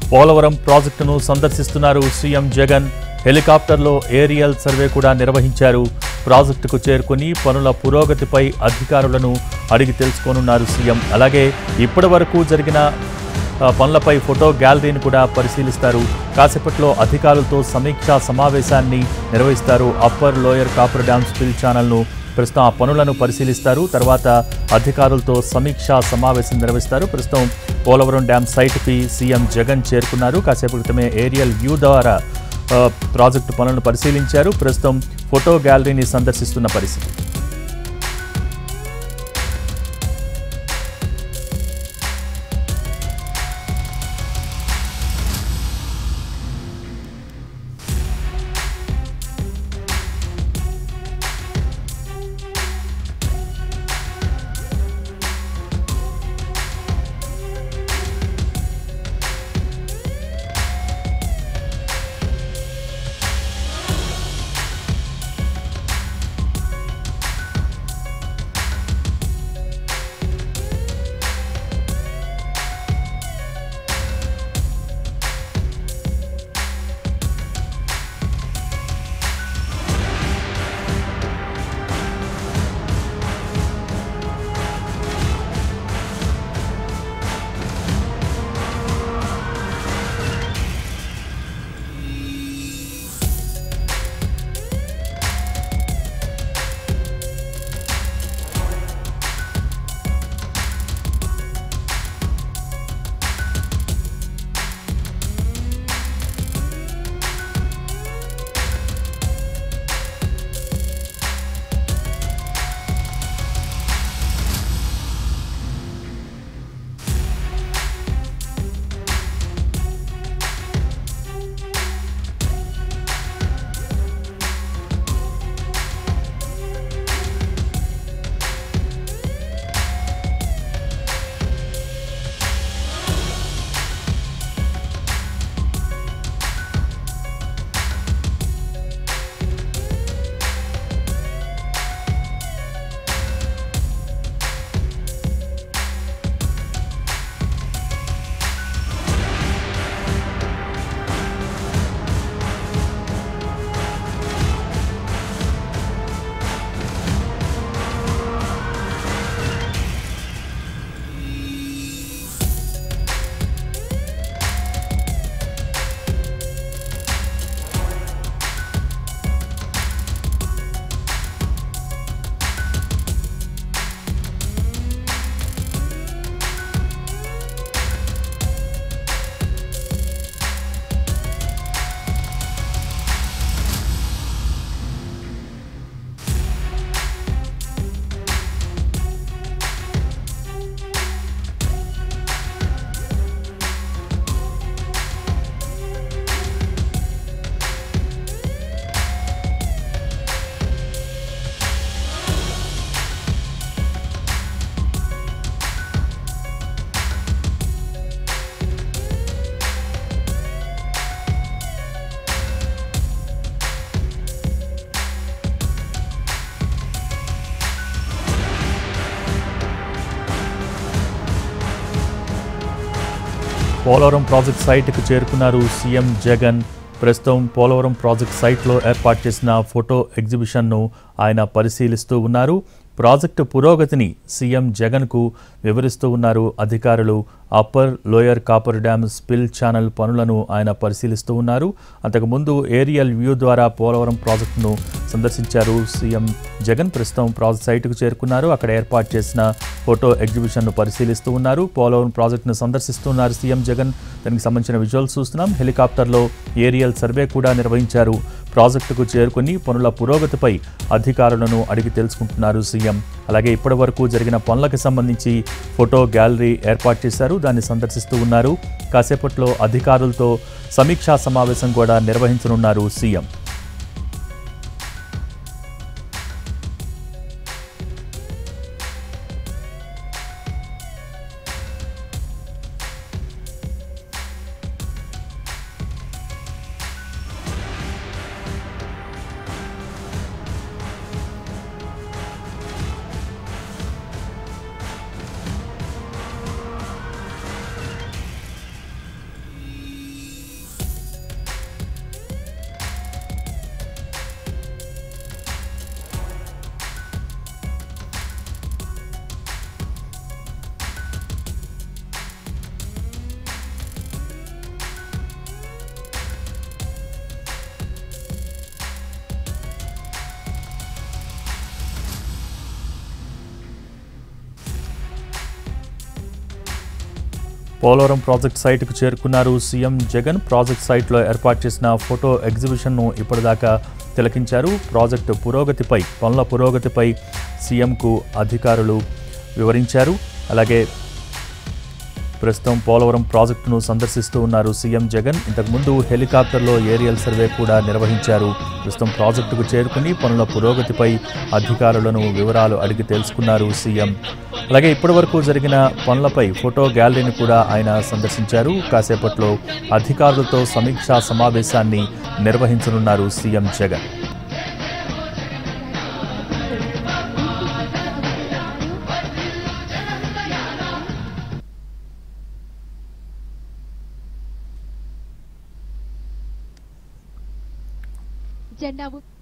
పోలవరం ప్రాజెక్టును సందర్శిస్తున్నారు సీఎం జగన్ హెలికాప్టర్లో aerial survey కూడా నిర్వహించారు ప్రాజెక్టుకు చేరుకుని పనుల పురోగతిపై అధికారులను అడిగి తెలుసుకోనున్నారు సీఎం అలాగే ఇప్పటి వరకు జరిగిన ఆ, పనులపై ఫోటో గ్యాలరీని కూడా పరిశీలిస్తారు కాసేపట్లో అధికారులతో సమీక్షా సమావేశాన్ని నిర్వహిస్తారు upper lower coffer dam spill ఛానల్ను ప్రస్తుతం ఆ పనులను పరిశీలిస్తారు తర్వాత అధికారులతో సమీక్షా సమావేశం నిర్వహిస్తారు ప్రస్తుతం పోలవరం డ్యామ్ సైట్కి సీఎం జగన్ చేరుకున్నారు కాసేపు క్రితమే ఏరియల్ వ్యూ ద్వారా ఆ, ప్రాజెక్టు పనులను పరిశీలించారు ప్రస్తుతం ఫోటో గ్యాలరీని సందర్శిస్తున్న పరిస్థితి పోలవరం ప్రాజెక్ట్ సైట్కు చేరుకున్నారు సీఎం జగన్ ప్రస్తుతం పోలవరం ప్రాజెక్ట్ సైట్లో ఏర్పాటు చేసిన ఫోటో ఎగ్జిబిషన్ను ఆయన పరిశీలిస్తూ ఉన్నారు ప్రాజెక్టు పురోగతిని సీఎం జగన్కు వివరిస్తూ ఉన్నారు అధికారులు upper lower coffer dam spill channel పనులను ఆయన పరిశీలిస్తూ ఉన్నారు అంతకుముందు ఏరియల్ వ్యూ ద్వారా పోలవరం ప్రాజెక్టును సందర్శించారు సీఎం జగన్ ప్రస్తుతం ప్రాజెక్ట్ సైట్కు చేరుకున్నారు అక్కడ ఏర్పాటు చేసిన ఫోటో ఎగ్జిబిషన్ను పరిశీలిస్తూ ఉన్నారు పోలవరం ప్రాజెక్టును సందర్శిస్తున్నారు సీఎం జగన్ దానికి సంబంధించిన విజువల్స్ చూస్తున్నాం హెలికాప్టర్లో ఏరియల్ సర్వే కూడా నిర్వహించారు ప్రాజెక్టుకు చేరుకుని పనుల పురోగతిపై అధికారులను అడిగి తెలుసుకుంటున్నారు సీఎం అలాగే ఇప్పటి వరకు జరిగిన పనులకు సంబంధించి ఫోటో గ్యాలరీ ఏర్పాటు చేశారు దాన్ని సందర్శిస్తూ ఉన్నారు కాసేపట్లో అధికారులతో సమీక్షా సమావేశం కూడా నిర్వహించనున్నారు సీఎం పోలవరం ప్రాజెక్ట్ సైట్కు చేరుకున్నారు సీఎం జగన్ ప్రాజెక్ట్ సైట్లో ఏర్పాటు చేసిన ఫోటో ఎగ్జిబిషన్ను ఇప్పటిదాకా తిలకించారు ప్రాజెక్టు పురోగతిపై పనుల పురోగతిపై సీఎంకు అధికారులు వివరించారు అలాగే ప్రస్తుతం పోలవరం ప్రాజెక్టును సందర్శిస్తూ ఉన్నారు సీఎం జగన్ ఇంతకుముందు హెలికాప్టర్లో ఏరియల్ సర్వే కూడా నిర్వహించారు ప్రస్తుతం ప్రాజెక్టుకు చేరుకుని పనుల పురోగతిపై అధికారులను వివరాలు అడిగి తెలుసుకున్నారు సీఎం అలాగే ఇప్పటివరకు జరిగిన పనులపై ఫోటో గ్యాలరీని కూడా ఆయన సందర్శించారు కాసేపట్లో అధికారులతో సమీక్షా సమావేశాన్ని నిర్వహించనున్నారు సీఎం జగన్ జెండా ఊ-